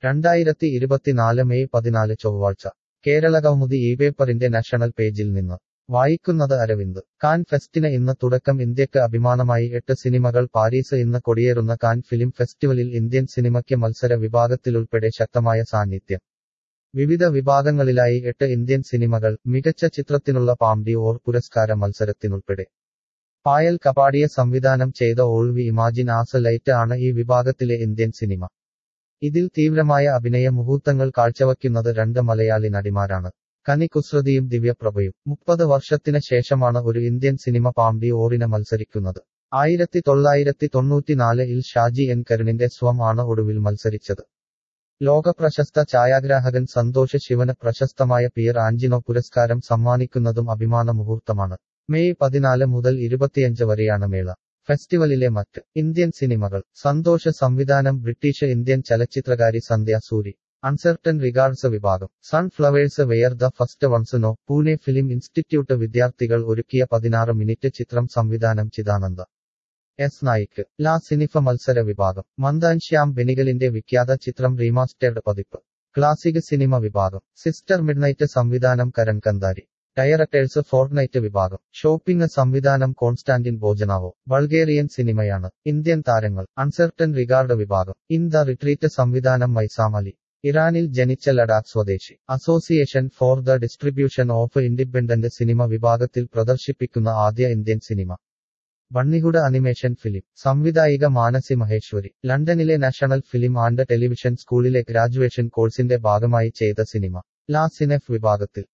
രണ്ടായിരത്തി ഇരുപത്തിനാല് മെയ് പതിനാല് ചൊവ്വാഴ്ച കേരള കൗമുദി ഈ പേപ്പറിന്റെ നാഷണൽ പേജിൽ നിന്ന് വായിക്കുന്നത് അരവിന്ദ് കാൻ ഫെസ്റ്റിന് ഇന്ന് തുടക്കം ഇന്ത്യക്ക് അഭിമാനമായി എട്ട് സിനിമകൾ പാരീസ് ഇന്ന് കൊടിയേറുന്ന കാൻ ഫിലിം ഫെസ്റ്റിവലിൽ ഇന്ത്യൻ സിനിമയ്ക്ക് മത്സര വിഭാഗത്തിലുൾപ്പെടെ ശക്തമായ സാന്നിധ്യം വിവിധ വിഭാഗങ്ങളിലായി എട്ട് ഇന്ത്യൻ സിനിമകൾ മികച്ച ചിത്രത്തിനുള്ള പാംഡി ഓർ പുരസ്കാര മത്സരത്തിനുൾപ്പെടെ പായൽ കപാടിയ സംവിധാനം ചെയ്ത all we imagine as light ആണ് ഈ വിഭാഗത്തിലെ ഇന്ത്യൻ സിനിമ ഇതിൽ തീവ്രമായ അഭിനയ മുഹൂർത്തങ്ങൾ കാഴ്ചവയ്ക്കുന്നത് രണ്ട് മലയാളി നടിമാരാണ് കനി കുസൃതിയും ദിവ്യപ്രഭയും മുപ്പത് വർഷത്തിന് ശേഷമാണ് ഒരു ഇന്ത്യൻ സിനിമ പാംഡി ഓറിന് മത്സരിക്കുന്നത് ആയിരത്തി തൊള്ളായിരത്തി തൊണ്ണൂറ്റിനാല് ഇൽ ഷാജി എൻ കരുണിന്റെ സ്വം ആണ് ഒടുവിൽ മത്സരിച്ചത് ലോകപ്രശസ്ത ഛായാഗ്രാഹകൻ സന്തോഷ് ശിവന് പ്രശസ്തമായ പിയർ ആഞ്ചിനോ പുരസ്കാരം സമ്മാനിക്കുന്നതും അഭിമാന മുഹൂർത്തമാണ് മെയ് പതിനാല് മുതൽ ഇരുപത്തിയഞ്ച് വരെയാണ് മേള ഫെസ്റ്റിവലിലെ മറ്റ് ഇന്ത്യൻ സിനിമകൾ സന്തോഷ സംവിധാനം ബ്രിട്ടീഷ് ഇന്ത്യൻ ചലച്ചിത്രകാരി സന്ധ്യ സൂരി അൺസർട്ടൻ റിഗാർഡ്സ് വിഭാഗം sunflowers were the first ones know Pune film institute വിദ്യാർത്ഥികൾ ഒരുക്കിയ പതിനാറ് മിനിറ്റ് ചിത്രം സംവിധാനം ചിദാനന്ദ എസ് നായിക്ക് ലാ സിനിഫ മത്സര വിഭാഗം മന്ദാൻ ശ്യാം ബെനിഗലിന്റെ വിഖ്യാത ചിത്രം റീമാസ്റ്റേർഡ് പതിപ്പ് ക്ലാസിക് സിനിമ വിഭാഗം സിസ്റ്റർ മിഡ്നൈറ്റ് സംവിധാനം കരൺ കന്താരി ഡയറക്ടേഴ്സ് ഫോർട്ട്നൈറ്റ് വിഭാഗം ഷോപ്പിംഗ് സംവിധാനം കോൺസ്റ്റാന്റിൻ ഭോജനാവോ ബൾഗേറിയൻ സിനിമയാണ് ഇന്ത്യൻ താരങ്ങൾ അൺസർട്ടൻ റിഗാർഡ് വിഭാഗം ഇൻ ദ റിട്രീറ്റ് സംവിധാനം മൈസാം അലി ഇറാനിൽ ജനിച്ച ലഡാക്ക് സ്വദേശി association for the distribution of independent cinema വിഭാഗത്തിൽ പ്രദർശിപ്പിക്കുന്ന ആദ്യ Indian cinema bunnyhood animation film സംവിധായിക മാനസി മഹേശ്വരി ലണ്ടനിലെ നാഷണൽ ഫിലിം ആൻഡ് ടെലിവിഷൻ സ്കൂളിലെ ഗ്രാജുവേഷൻ കോഴ്സിന്റെ ഭാഗമായി ചെയ്ത സിനിമ ലാ സിനെഫ് വിഭാഗത്തിൽ